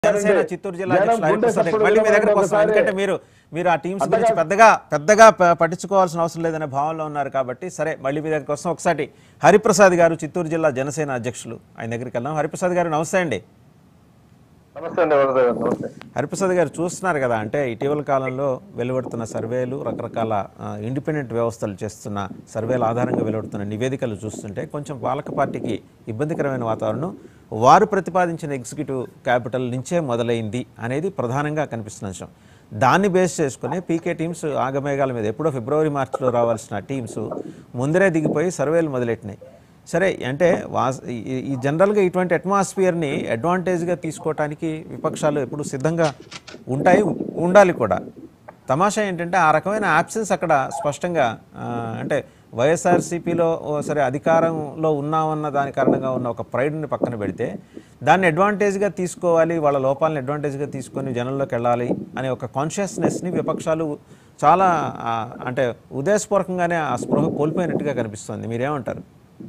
జనసేన చిత్తూరు జిల్లా జనం అధ్యక్షులు గుండె హరిప్రసాద్ చప్పుడు మళ్ళీ మీ దగ్గరకు వినపడదు వస్తాం ఒకసారి. ఎందుకంటే మీరు మీరు ఆ టీమ్స్ గురించి పెద్దగా పెద్దగా ప- పట్టించుకోవాల్సిన అవసరం లేదనే భావంలో ఉన్నారు కాబట్టి సరే మళ్ళీ మీ దగ్గరకు వస్తాం ఒకసారి హరిప్రసాద్ గారు చిత్తూరు జిల్లా జనసేన అధ్యక్షులు ఆయన దగ్గరికి వెళ్దాం హరిప్రసాద్ గారు నమస్తే అండి నమస్తే అండి వరద గారు నమస్తే హరిప్రసాద్ గారు చూస్తున్నారు కదా అంటే ఇటీవల కాలంలో వెలువడుతున్న సర్వేలు రకరకాల ఆ, ఇండిపెండెంట్ వ్యవస్థలు చేస్తున్న సర్వేల ఆధారంగా వెలువడుతున్న నివేదికలు చూస్తుంటే కొంచెం పాలక పార్టీకి ఇబ్బందికరమైన వాతావరణం వారు ప్రతిపాదించిన ఎగ్జిక్యూటివ్ క్యాపిటల్ నుంచే మొదలైంది అనేది ప్రధానంగా కనిపిస్తున్న అంశం దాన్ని బేస్ చేసుకుని పీకే టీమ్స్ ఆగమేఘాల మీద ఎప్పుడో ఫిబ్రవరి మార్చిలో రావాల్సిన టీమ్స్ ముందరే దిగిపోయి సర్వేలు మొదలెట్టినాయి సరే అంటే వాస్ ఈ- ఈ జనరల్గా ఇటువంటి అట్మాస్ఫియర్ని అడ్వాంటేజ్గా తీసుకోవటానికి విపక్షాలు ఎప్పుడు సిద్ధంగా ఉంటాయి ఉండాలి కూడా తమాషా ఏంటంటే ఆ రకమైన యాబ్సెన్స్ అక్కడ స్పష్టంగా ఆ, అంటే వైఎస్ఆర్సీపీలో సరే అధికారంలో ఉన్నామన్న దాని కారణంగా ఉన్న ఒక ప్రైడ్ని పక్కన పెడితే దాన్ని అడ్వాంటేజ్గా తీసుకోవాలి వాళ్ళ లోపాలను అడ్వాంటేజ్గా తీసుకొని జనంలోకి వెళ్ళాలి అనే ఒక కాన్షియస్నెస్ని విపక్షాలు చాలా ఆ, అంటే ఉద్దేశపూర్వకంగానే ఆ స్పృహ కోల్పోయినట్టుగా కనిపిస్తుంది మీరేమంటారు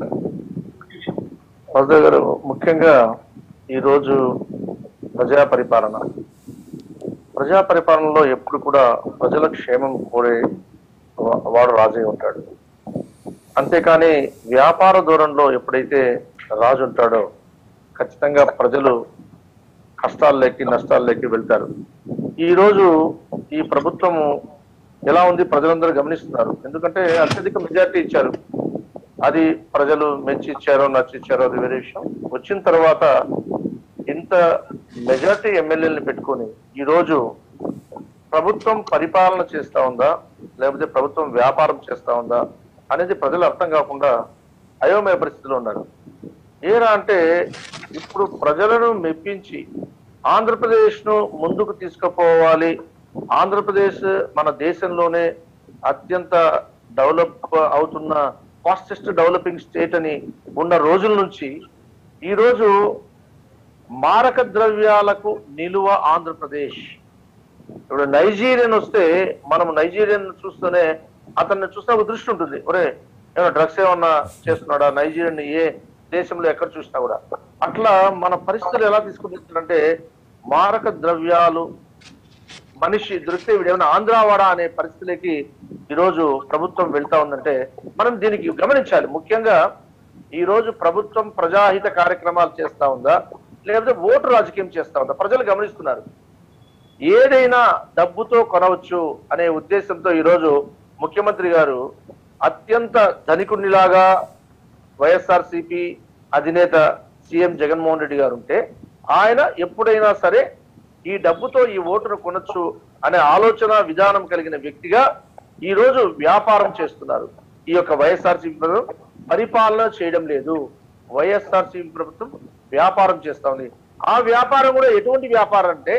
వరద గారు ముఖ్యంగా ఈరోజు ప్రజా పరిపాలన ప్రజా పరిపాలనలో ఎప్పుడు కూడా ప్రజల క్షేమం కోరే వా- వాడు రాజే ఉంటాడు అంతేకాని వ్యాపార దూరంలో ఎప్పుడైతే రాజు ఉంటాడో ఖచ్చితంగా ప్రజలు కష్టాల్లోకి నష్టాల్లోకి వెళ్తారు ఈ రోజు ఈ ప్రభుత్వము ఎలా ఉంది ప్రజలందరూ గమనిస్తున్నారు ఎందుకంటే అత్యధిక మెజార్టీ ఇచ్చారు అది ప్రజలు మెచ్చి ఇచ్చారో నచ్చి ఇచ్చారో అది వేరే విషయం వచ్చిన తర్వాత ఇంత మెజార్టీ ఎమ్మెల్యేలను పెట్టుకొని ఈ రోజు ప్రభుత్వం పరిపాలన చేస్తా ఉందా లేకపోతే ప్రభుత్వం వ్యాపారం చేస్తా ఉందా అనేది ప్రజలు అర్థం కాకుండా అయోమయ పరిస్థితిలో ఉన్నారు ఏరా అంటే ఇప్పుడు ప్రజలను మెప్పించి ఆంధ్రప్రదేశ్ ను ముందుకు తీసుకుపోవాలి ఆంధ్రప్రదేశ్ మన దేశంలోనే అత్యంత డెవలప్ అవుతున్న ఫాస్టెస్ట్ డెవలపింగ్ స్టేట్ అని ఉన్న రోజుల నుంచి ఈ రోజు మారక ద్రవ్యాలకు నిలువ ఆంధ్రప్రదేశ్ ఇప్పుడు నైజీరియన్ వస్తే మనం నైజీరియన్ చూస్తూనే అతన్ని చూస్తే ఒక దృష్టి ఉంటుంది ఒరే ఏమన్నా డ్రగ్స్ ఏమన్నా చేస్తున్నాడా నైజీరియన్ ఏ దేశంలో ఎక్కడ చూసినా కూడా అట్లా మన పరిస్థితులు ఎలా తీసుకుంటుందంటే మారక ద్రవ్యాలు మనిషి దొరికితే వీడు ఏమైనా ఆంధ్రావాడ అనే పరిస్థితిలోకి ఈరోజు ప్రభుత్వం వెళ్తా ఉందంటే మనం దీనికి గమనించాలి ముఖ్యంగా ఈ రోజు ప్రభుత్వం ప్రజాహిత కార్యక్రమాలు చేస్తా ఉందా లేకపోతే ఓటు రాజకీయం చేస్తా ఉందా ప్రజలు గమనిస్తున్నారు ఏదైనా డబ్బుతో కొనవచ్చు అనే ఉద్దేశంతో ఈరోజు ముఖ్యమంత్రి గారు అత్యంత ధనికునిలాగా వైఎస్ఆర్సిపి అధినేత సీఎం జగన్మోహన్ రెడ్డి గారు ఉంటే ఆయన ఎప్పుడైనా సరే ఈ డబ్బుతో ఈ ఓటును కొనొచ్చు అనే ఆలోచన విధానం కలిగిన వ్యక్తిగా ఈ రోజు వ్యాపారం చేస్తున్నారు ఈ యొక్క వైఎస్ఆర్సీపీ ప్రభుత్వం పరిపాలన చేయడం లేదు వైఎస్ఆర్సీపీ ప్రభుత్వం వ్యాపారం చేస్తా ఉంది ఆ వ్యాపారం కూడా ఎటువంటి వ్యాపారం అంటే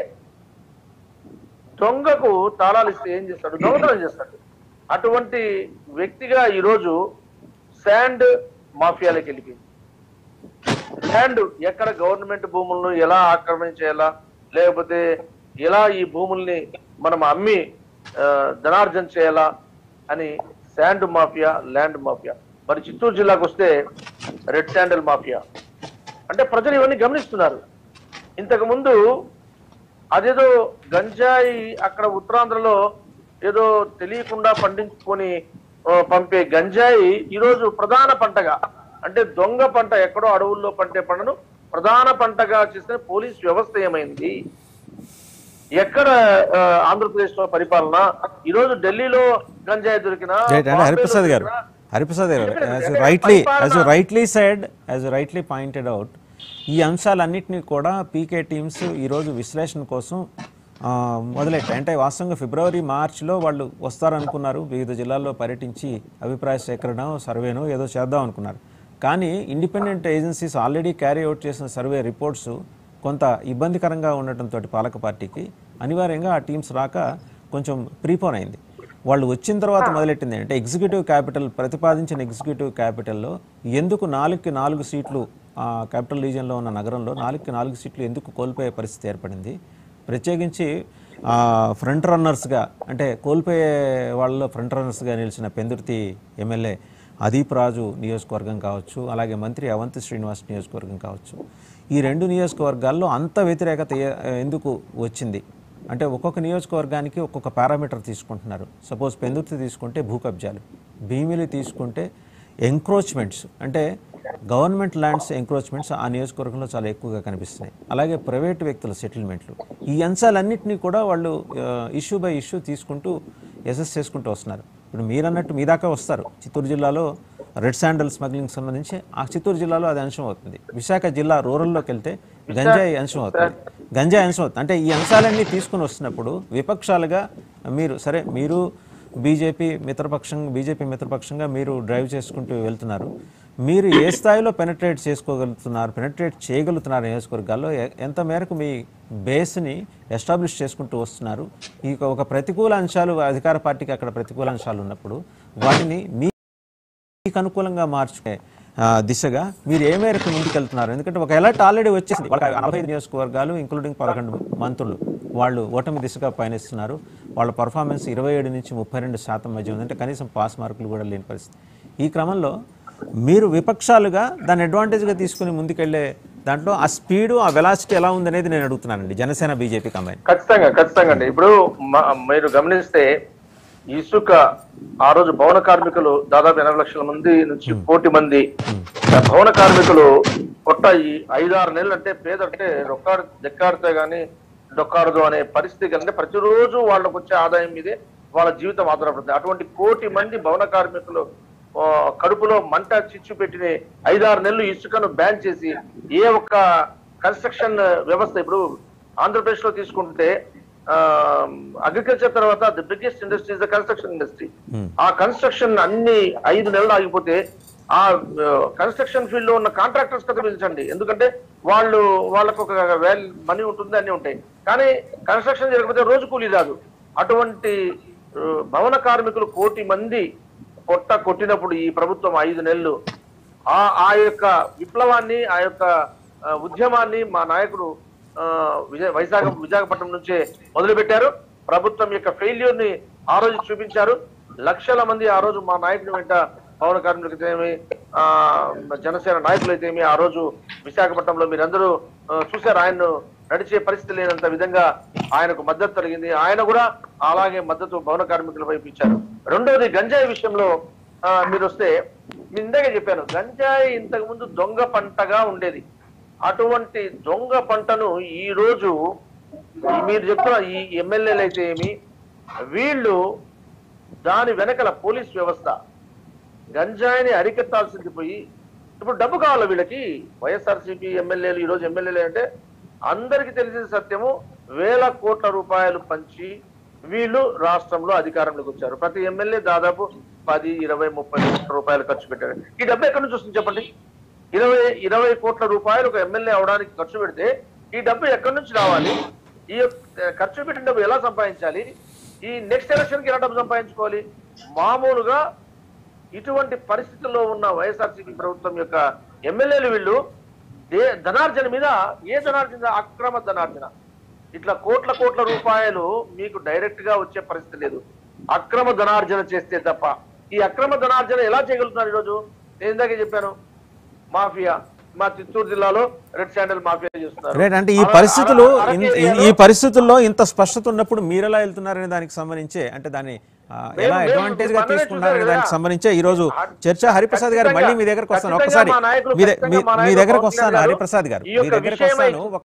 దొంగకు తాళాలు ఇస్తే ఏం చేస్తాడు దొంగతనం చేస్తాడు అటువంటి వ్యక్తిగా ఈరోజు శాండ్ మాఫియాలోకి వెళ్ళిపోయింది శాండ్ ఎక్కడ గవర్నమెంట్ భూములను ఎలా ఆక్రమణ చేయాలా లేకపోతే ఎలా ఈ భూముల్ని మనం అమ్మి ఆ, ధనార్జన చేయాలా అని శాండ్ మాఫియా ల్యాండ్ మాఫియా మరి చిత్తూరు జిల్లాకు వస్తే రెడ్ శాండల్ మాఫియా అంటే ప్రజలు ఇవన్నీ గమనిస్తున్నారు ఇంతకు ముందు అదేదో గంజాయి అక్కడ ఉత్తరాంధ్రలో ఏదో తెలియకుండా పండించుకొని ఆ, పంపే గంజాయి ఈరోజు ప్రధాన పంటగా అంటే దొంగ పంట ఎక్కడో అడవుల్లో పండే పంటను ప్రధాన పంటగా చేసిన పోలీస్ వ్యవస్థ ఏమైంది ఎక్కడ ఆ, ఆంధ్రప్రదేశ్ లో పరిపాలన ఈరోజు ఢిల్లీలో గంజాయి దొరికినా రైట్ అంటే బాంబేలో హరిప్రసాద్ గారు దొరికినా, హరిప్రసాద్ గారు ఎందుకంటే యాజ్ అంటే రైట్లీ పరిపాలన- as rightly said as rightly pointed out ఈ అంశాలన్నింటినీ కూడా పీకే టీమ్స్ ఈరోజు విశ్లేషణ కోసం ఆ, మొదలెట్టాయి అంటే వాస్తవంగా ఫిబ్రవరి మార్చిలో వాళ్ళు వస్తారనుకున్నారు వివిధ జిల్లాల్లో పర్యటించి అభిప్రాయ సేకరణ సర్వేనో ఏదో చేద్దాం అనుకున్నారు కానీ independent agencies already carry out చేసిన సర్వే రిపోర్ట్స్ కొంత ఇబ్బందికరంగా ఉండటంతో పాలక పార్టీకి అనివార్యంగా ఆ టీమ్స్ రాక కొంచెం ప్రీపోన్ అయింది వాళ్ళు వచ్చిన తర్వాత మొదలెట్టింది అంటే ఎగ్జిక్యూటివ్ క్యాపిటల్ ప్రతిపాదించిన ఎగ్జిక్యూటివ్ క్యాపిటల్లో ఎందుకు నాలుగుకి నాలుగు సీట్లు ఆ క్యాపిటల్ రీజియన్లో ఉన్న నగరంలో నాలుగుకి నాలుగు సీట్లు ఎందుకు కోల్పోయే పరిస్థితి ఏర్పడింది ప్రత్యేకించి ఆ, ఫ్రంట్ రన్నర్స్గా అంటే కోల్పోయే వాళ్ళలో ఫ్రంట్ రన్నర్స్గా నిలిచిన పెందుర్తి ఎమ్మెల్యే అదీప్ రాజు నియోజకవర్గం కావచ్చు అలాగే మంత్రి అవంతి శ్రీనివాస్ నియోజకవర్గం కావచ్చు ఈ రెండు నియోజకవర్గాల్లో అంత వ్యతిరేకత ఏ- ఎందుకు వచ్చింది అంటే ఒక్కొక్క నియోజకవర్గానికి ఒక్కొక్క పారామీటర్ తీసుకుంటున్నారు సపోజ్ పెందుర్తి తీసుకుంటే భూ కబ్జాలు భీమిలి తీసుకుంటే ఎంక్రోచ్మెంట్స్ అంటే గవర్నమెంట్ ల్యాండ్స్ ఎంక్రోచ్మెంట్స్ ఆ నియోజకవర్గంలో చాలా ఎక్కువగా కనిపిస్తున్నాయి అలాగే ప్రైవేట్ వ్యక్తుల సెటిల్మెంట్లు ఈ అంశాలన్నింటినీ కూడా వాళ్ళు ఇష్యూ బై ఇష్యూ తీసుకుంటూ ఎసెస్ చేసుకుంటూ వస్తున్నారు ఇప్పుడు మీరన్నట్టు మీ దాకా వస్తారు చిత్తూరు జిల్లాలో రెడ్ శాండల్ స్మగ్లింగ్ సంబంధించి ఆ చిత్తూరు జిల్లాలో అది అంశం అవుతుంది విశాఖ జిల్లా రూరల్లోకి వెళ్తే గంజాయి అంశం అవుతుంది గంజాయి అంశం అవుతుంది అంటే ఈ అంశాలన్నీ తీసుకుని వస్తున్నప్పుడు విపక్షాలుగా మీరు సరే మీరు బీజేపీ మిత్రపక్షం బీజేపీ మిత్రపక్షంగా మీరు డ్రైవ్ చేసుకుంటూ వెళ్తున్నారు మీరు ఏ స్థాయిలో పెనట్రేట్ చేసుకోగలుగుతున్నారు పెనట్రేట్ చేయగలుగుతున్నారు నియోజకవర్గాల్లో ఎ- ఎంత మేరకు మీ బేస్ని ఎస్టాబ్లిష్ చేసుకుంటూ వస్తున్నారు ఈ ఒక ప్రతికూల అంశాలు అధికార పార్టీకి అక్కడ ప్రతికూల అంశాలు ఉన్నప్పుడు వాటిని మీ మీకు అనుకూలంగా మార్చుకునే ఆ, దిశగా మీరు ఏ మేరకు ముందుకెళ్తున్నారు ఎందుకంటే ఒక ఎలర్ట్ ఆల్రెడీ వచ్చేసింది వాళ్ళకి నలభై ఐదు నియోజకవర్గాలు ఇంక్లూడింగ్ పదకొండు మంత్రులు వాళ్ళు ఓటమి దిశగా పయనిస్తున్నారు వాళ్ళ పర్ఫార్మెన్స్ ఇరవై ఏడు నుంచి ముప్పై రెండు శాతం మధ్య ఉంది అంటే కనీసం పాస్ మార్కులు కూడా లేని పరిస్థితి ఈ క్రమంలో మీరు విపక్షాలుగా దాన్ని అడ్వాంటేజ్గా తీసుకుని ముందుకెళ్లే దాంట్లో ఆ స్పీడు ఆ వెలాసిటీ ఎలా ఉందనేది నేను అడుగుతున్నానండి జనసేన బీజేపీ కంబైన్ ఖచ్చితంగా ఖచ్చితంగా అండి ఇప్పుడు మ- మీరు గమనిస్తే ఇసుక ఆ రోజు భవన కార్మికులు దాదాపు ఎనభై లక్షల మంది నుంచి కోటి మంది ఆ భవన కార్మికులు కొట్ట ఈ ఐదారు నెలలు అంటే పేద అంటే రొక్కాడు దెక్కాడితే గాని డొక్కాడదు అనే పరిస్థితి కంటే ప్రతిరోజు వాళ్ళకు వచ్చే ఆదాయం మీదే వాళ్ళ జీవితం ఆధారపడుతుంది అటువంటి కోటి మంది భవన కార్మికులు ఆ, కడుపులో మంట చిచ్చు పెట్టిన ఐదారు నెలలు ఇసుకను బ్యాన్ చేసి ఏ ఒక్క కన్స్ట్రక్షన్ వ్యవస్థ ఇప్పుడు ఆంధ్రప్రదేశ్ లో తీసుకుంటే అగ్రికల్చర్ తర్వాత the biggest industry is the construction industry ఆ కన్స్ట్రక్షన్ అన్ని ఐదు నెలలు ఆగిపోతే ఆ కన్స్ట్రక్షన్ ఫీల్డ్ లో ఉన్న కాంట్రాక్టర్స్ కథ పిలిచండి ఎందుకంటే వాళ్ళు వాళ్ళకు ఒక వేల్ మనీ ఉంటుంది అన్ని ఉంటాయి కానీ కన్స్ట్రక్షన్ జరగకపోతే రోజు కూలీ రాదు అటువంటి ఆ, భవన కార్మికులు కోటి మంది పొట్ట కొట్టినప్పుడు ఈ ప్రభుత్వం ఐదు నెలలు ఆ ఆ యొక్క విప్లవాన్ని ఆ యొక్క ఆ, ఉద్యమాన్ని మా నాయకుడు ఆ, విజయ వైశాఖ విశాఖపట్నం నుంచే మొదలు పెట్టారు ప్రభుత్వం యొక్క ఫెయిల్యూర్ ని ఆ రోజు చూపించారు లక్షల మంది ఆ రోజు మా నాయకుడి వెంట పవన కార్మికులైతే ఏమి ఆ జనసేన నాయకులైతే ఏమి ఆ రోజు విశాఖపట్నంలో మీరందరూ ఆ, చూశారు ఆయన్ను నడిచే పరిస్థితి లేనంత విధంగా ఆయనకు మద్దతు కలిగింది ఆయన కూడా అలాగే మద్దతు భవన కార్మికుల వైపు ఇచ్చారు రెండవది గంజాయి విషయంలో ఆ, మీరు వస్తే నేను ఇందాక చెప్పాను గంజాయి ఇంతకు ముందు దొంగ పంటగా ఉండేది అటువంటి దొంగ పంటను ఈ రోజు ఈ మీరు చెప్తున్న ఈ ఎమ్మెల్యేలు అయితే ఏమి వీళ్ళు దాని వెనకల పోలీస్ వ్యవస్థ గంజాయిని అరికట్టాల్సింది పోయి ఇప్పుడు డబ్బు కావాలి వీళ్ళకి వైఎస్ఆర్సీపీ ఎమ్మెల్యేలు ఈ రోజు ఎమ్మెల్యేలు అంటే అందరికీ తెలిసిన సత్యము వేల కోట్ల రూపాయలు పంచి వీళ్ళు రాష్ట్రంలో అధికారంలోకి వచ్చారు ప్రతి ఎమ్మెల్యే దాదాపు పది ఇరవై ముప్పై కోట్ల రూపాయలు ఖర్చు పెట్టారు ఈ డబ్బు ఎక్కడి నుంచి వస్తుంది చెప్పండి ఇరవై ఇరవై కోట్ల రూపాయలు ఒక ఎమ్మెల్యే అవడానికి ఖర్చు పెడితే ఈ డబ్బు ఎక్కడి నుంచి రావాలి ఈ యొక్క ఖర్చు పెట్టిన డబ్బు ఎలా సంపాదించాలి ఈ నెక్స్ట్ ఎలక్షన్ కి ఎలా డబ్బు సంపాదించుకోవాలి మామూలుగా ఇటువంటి పరిస్థితుల్లో ఉన్న వైఎస్ఆర్సీపీ ప్రభుత్వం యొక్క ఎమ్మెల్యేలు వీళ్ళు దే ధనార్జన మీద ఏ ధనార్జన అక్రమ ధనార్జన ఇట్లా కోట్ల కోట్ల రూపాయలు మీకు డైరెక్ట్ గా వచ్చే పరిస్థితి లేదు అక్రమ ధనార్జన చేస్తే తప్ప ఈ అక్రమ ధనార్జన ఎలా చేయగలుగుతున్నారు ఈరోజు నేను ఇందాకే చెప్పాను మాఫియా మా చిత్తూరు జిల్లాలో రెడ్ శాండల్ మాఫియా చేస్తున్నారు రైట్ అంటే ఈ అర- పరిస్థితులు అర- అర ఇన్- కేజీలలో- ఈ పరిస్థితుల్లో ఇంత స్పష్టత ఉన్నప్పుడు మీరు ఎలా వెళ్తున్నారనే దానికి సంబంధించే అంటే దాన్ని ఆ, ఎలా మేము- అడ్వాంటేజ్ గా మనమే తీసుకుంటున్నారనే చూసారు దానికి కదా. సంబంధించే ఈ రోజు చర్చ హరిప్రసాద్ గారు మళ్ళీ మీ దగ్గరకు వస్తాను ఖచ్చితంగా ఒకసారి మా నాయకులు మీ ద- ఖచ్చితంగా మీ- మా మీ నాయకులు దగ్గరకు పవన్ వస్తాను కళ్యాణ్ హరిప్రసాద్ గారు ఈ మీ యొక్క దగ్గరకు విషయమై వస్తాను